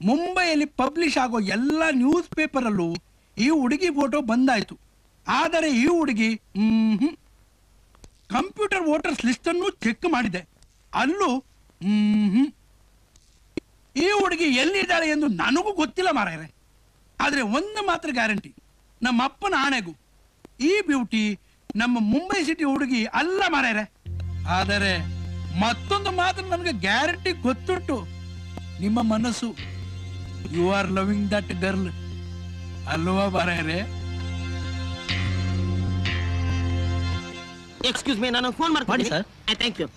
ಮುಂಬೈಯಲ್ಲಿ ಪಬ್ಲಿಷ್ ಆಗೋ ಎಲ್ಲ ನ್ಯೂಸ್ ಪೇಪರಲ್ಲೂ ಈ ಹುಡುಗಿ ಫೋಟೋ ಬಂದಾಯ್ತು ಆದರೆ ಈ ಹುಡುಗಿ ಮ್ಹೂ. ಕಂಪ್ಯೂಟರ್ ವೋಟರ್ಸ್ ಲಿಸ್ಟ್ ಅನ್ನು ಚೆಕ್ ಮಾಡಿದೆ ಅಲ್ಲೂ ಮ್ಹೂ. ಈ ಹುಡುಗಿ ಎಲ್ಲಿದ್ದಾಳೆ ಎಂದು ನನಗೂ ಗೊತ್ತಿಲ್ಲ ಮಾರಾಯರೆ ಆದರೆ ಒಂದು ಮಾತ್ರ ಗ್ಯಾರಂಟಿ ನಮ್ಮ ಅಪ್ಪನ ಆಣೆಗೂ ಈ ಬ್ಯೂಟಿ ನಮ್ಮ ಮುಂಬೈ ಸಿಟಿ ಹುಡುಗಿ ಅಲ್ಲ ಮಾರಾಯರೆ ಆದರೆ ಮತ್ತೊಂದು ಮಾತ್ರ ನನಗೆ ಗ್ಯಾರಂಟಿ ಗೊತ್ತುಂಟು ನಿಮ್ಮ ಮನಸ್ಸು you are loving that girl ಅಲ್ವಾ ಮಾರಾಯರೆ ಎಕ್ಸ್ಕ್ಯೂಸ್ ಮೀ ನಾನು ಫೋನ್ ಮಾಡಿ, ಮಾಡ್ತೀನಿ sir. Thank you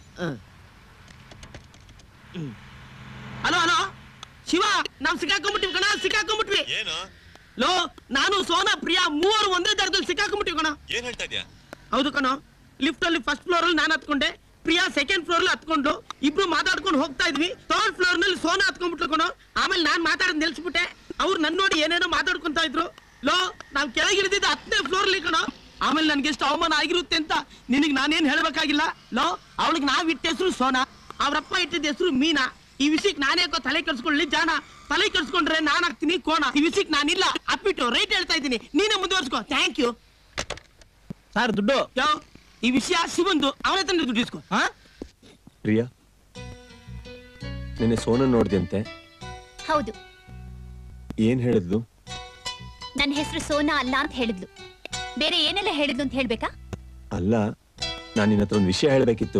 hello hello Shiva ನಾವ್ ಸಿಕ್ಕಾಕೊಂಡ್ಬಿಟ್ಟಿವಿ ಕಣ ಸಿಕ್ಕಾಕೊಂಡ್ಬಿಟ್ವಿ ಏನು ಲೋ ನಾನು ಸೋನಾ ಪ್ರಿಯಾ ಮೂವರು ಒಂದೇ ಜಾಗದಲ್ಲಿ ಸಿಕ್ಕಾಕೊಂಡ್ಬಿಟ್ಟಿವಿ ಕಣ ಏನ್ ಹೇಳ್ತಾ ಇದ್ಯಾ ಹೌದು ಕಣೋ ಲಿಫ್ಟ್ ಅಲ್ಲಿ ಫಸ್ಟ್ ಫ್ಲೋರ್ ಅಲ್ಲಿ ನಾನು ಹತ್ಕೊಂಡೆ ಪ್ರಿಯಾ ಸೆಕೆಂಡ್ ಫ್ಲೋರ್ ಅಲ್ಲಿ ಹತ್ಕೊಂಡು ಇಬ್ರು ಮಾತಾಡ್ಕೊಂಡು ಹೋಗ್ತಾ ಇದ್ವಿ ಥರ್ಡ್ ಫ್ಲೋರ್ ನಲ್ಲಿ ಸೋನಾ ಹತ್ಕೊಂಡ್ಬಿಟ್ಲು ಕಣೋ ಆಮೇಲೆ ನಾನ್ ಮಾತಾಡೋದ್ ನಿಲ್ಸ್ಬಿಟ್ಟೆ ಅವ್ರು ನನ್ ನೋಡಿ ಏನೇನೋ ಮಾತಾಡ್ಕೊಂತ ಇದ್ರು ಲೋ ನಾವ್ ಕೆಳಗಿಳಿದಿದ್ದ ಹತ್ತನೇ ಫ್ಲೋರ್ ಅಲ್ಲಿ ಕಣೋ ಆಮೇಲೆ ನನ್ಗೆ ಎಷ್ಟು ಅವಮಾನ ಆಗಿರುತ್ತೆ ಅಂತ ನಿನಗ್ ನಾನೇನ್ ಹೇಳ್ಬೇಕಾಗಿಲ್ಲ ಲೋ ಅವಳಿಗೆ ನಾವ್ ಇಟ್ಟ ಹೆಸರು ಸೋನಾ ಅವ್ರಪ್ಪ ಇಟ್ಟಿದ್ದ ಹೆಸರು ಮೀನಾ ಈ ವಿಷಯಕ್ಕೆ ನಾನೇ ಯಾಕೋ ತಲೆ ಕೆಡ್ಸ್ಕೊಳ್ಳಿ ಜಾಣ ತಲೆ ಕೆಡ್ಸ್ಕೊಂಡ್ರೆ ನಾನ್ ಹಾಕ್ತೀನಿ ಕೋಣ ಈ ವಿಷಯಕ್ಕೆ ನಾನಿಲ್ಲ ಅಪ್ಪಿಟ್ಟು ರೈಟ್ ಹೇಳ್ತಾ ಇದ್ದೀನಿ ನೀನೇ ಮುಂದುವರ್ಸ್ಕೋ ಥ್ಯಾಂಕ್ ಯು ಸರ್ ದುಡ್ಡು ಯೋ ಈ ವಿಷಯ ಶಿವಂದು ಅವನ ಹತ್ರ ದುಡ್ಡು ಇಸ್ಕೊ ಹಾ ಪ್ರಿಯಾ ನಿನ್ನೆ ಸೋನ ನೋಡ್ದಂತೆ ಹೌದು ಏನ್ ಹೇಳಿದ್ಲು ನನ್ನ ಹೆಸರು ಸೋನಾ ಅಲ್ಲ ಅಂತ ಹೇಳಿದ್ಲು ಬೇರೆ ಏನೆಲ್ಲ ಹೇಳಿದ್ಲು ಅಂತ ಹೇಳ್ಬೇಕಾ ಅಲ್ಲ ನಾನು ನಿನ್ನ ಹತ್ರ ಒಂದು ವಿಷಯ ಹೇಳ್ಬೇಕಿತ್ತು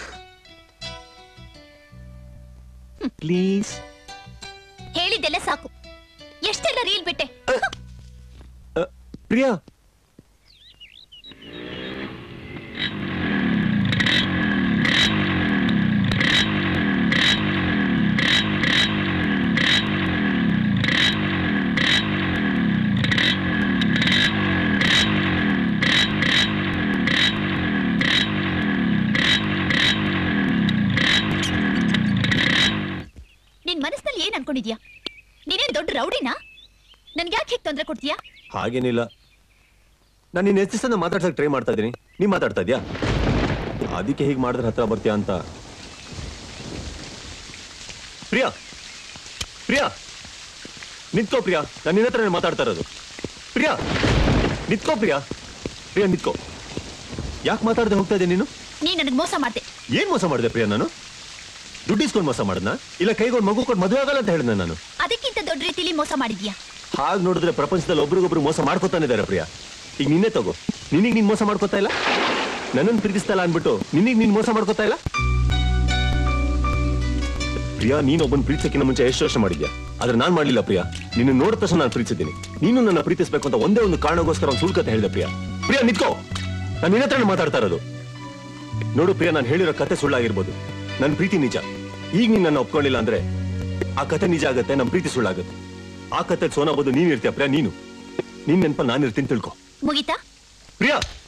ಪ್ಲೀಸ್ ಹೇಳಿದ್ದೆಲ್ಲ ಸಾಕು ಎಷ್ಟೆಲ್ಲ ರೀಲ್ ಬಿಟ್ಟೆ ಪ್ರಿಯಾ ನಿನ್ ಮನಸ್ಸಿನಲ್ಲಿ ಏನ್ ಅನ್ಕೊಂಡಿದ್ಯಾ ನೀನೇನ್ ದೊಡ್ಡ ರೌಡಿನಾ ನನ್ಗೆ ಯಾಕೆ ಹೀಗೆ ತೊಂದರೆ ಕೊಡ್ತೀಯಾ ಹಾಗೇನಿಲ್ಲ ನಾನು ನಿನ್ನ ಹೆಚ್ಚು ಸಲ ಮಾತಾಡ್ಸಕ್ ಟ್ರೈ ಮಾಡ್ತಾ ಇದ್ದೀನಿ ನೀ ಮಾತಾಡ್ತಾ ಇದ್ಯಾ ಅದಕ್ಕೆ ಹೀಗೆ ಮಾಡಿದ್ರೆ ಹತ್ರ ಬರ್ತೀಯಾ ಅಂತ ಪ್ರಿಯಾ ಪ್ರಿಯಾ ನಿಂತ್ಕೋ ಪ್ರಿಯಾ ನಾನು ನಿನ್ನ ಹತ್ರ ಮಾತಾಡ್ತಾ ಇರೋದು ಪ್ರಿಯಾ ನಿಂತ್ಕೋ ಪ್ರಿಯಾ ಪ್ರಿಯಾ ನಿಂತ್ಕೋ ಯಾಕೆ ಮಾತಾಡದೆ ಹೋಗ್ತಾ ಇದ್ದೆ ನೀನು ನೀ ನನಗ್ ಮೋಸ ಮಾಡ್ದೆ ಏನ್ ಮೋಸ ಮಾಡಿದೆ ಪ್ರಿಯಾ ನಾನು ದುಡ್ಡು ಇಸ್ಕೊಂಡು ಮೋಸ ಮಾಡದ್ನ ಇಲ್ಲ ಕೈಗೊಂಡು ಮಗು ಕೊಟ್ಟು ಮದುವೆ ಆಗಲ್ಲ ಅಂತ ಹೇಳಿದ್ನ ನಾನು ಅದಕ್ಕಿಂತ ದೊಡ್ಡ ರೀತಿಲಿ ಮೋಸ ಮಾಡಿದ್ಯಾ ಹಾಗೆ ನೋಡಿದ್ರೆ ಪ್ರಪಂಚದಲ್ಲಿ ಒಬ್ರಿಗೊಬ್ರು ಮೋಸ ಮಾಡ್ಕೊತಾನೆ ಇದಾರೆ ಪ್ರಿಯಾ ಈಗ ನಿನ್ನೆ ತಗೋ ನಿನಗೆ ನೀನ್ ಮೋಸ ಮಾಡ್ಕೊತಾ ಇಲ್ಲ ನನ್ನನ್ನು ಪ್ರೀತಿಸ್ತಾ ಇಲ್ಲ ಅನ್ಬಿಟ್ಟು ನಿನಗೆ ನೀನ್ ಮೋಸ ಮಾಡ್ಕೊತಾ ಇಲ್ಲ ಪ್ರಿಯಾ ನೀನ್ ಒಬ್ಬನ್ ಪ್ರೀತಿಸಕ್ಕಿಂತ ಮುಂಚೆ ಎಷ್ಟು ವರ್ಷ ಮಾಡಿದ್ಯಾ ಆದ್ರೆ ನಾನ್ ಮಾಡ್ಲಿಲ್ಲ ಪ್ರಿಯಾ ನಿನ್ನ ನೋಡಿದ ತಕ್ಷಣ ನಾನು ಪ್ರೀತಿಸಿದ್ದೀನಿ ನೀನು ನನ್ನ ಪ್ರೀತಿಸ್ಬೇಕು ಅಂತ ಒಂದೇ ಒಂದು ಕಾರಣಕ್ಕೋಸ್ಕರ ಒಂದು ಸುಳ್ಕತೆ ಹೇಳಿದೆ ಪ್ರಿಯಾ ಪ್ರಿಯಾ ನಿತ್ಕೋ ನಾನು ನಿನ್ನ ಹತ್ರನೇ ಮಾತಾಡ್ತಾ ಇರೋದು ನೋಡು ಪ್ರಿಯಾ ನಾನು ಹೇಳಿರೋ ಕತೆ ಸುಳ್ಳಾಗಿರ್ಬೋದು ನನ್ನ ಪ್ರೀತಿ ನಿಜ ಈಗ ನೀನ್ ನನ್ನ ಒಪ್ಕೊಂಡಿಲ್ಲ ಅಂದ್ರೆ ಆ ಕತೆ ನಿಜ ಆಗತ್ತೆ ನಮ್ಮ ಪ್ರೀತಿ ಸುಳ್ಳಾಗತ್ತೆ ಆ ಕತೆ ಸೋನಾ ಬದು ನೀನ್ ಇರ್ತೀಯ ಪ್ರಿಯಾ ನೀನು ನಿನ್ ನೆನಪ ನಾನು ಇರ್ತೀನಿ ತಿಳ್ಕೊ ಮುಗಿತಾ ಪ್ರಿಯಾ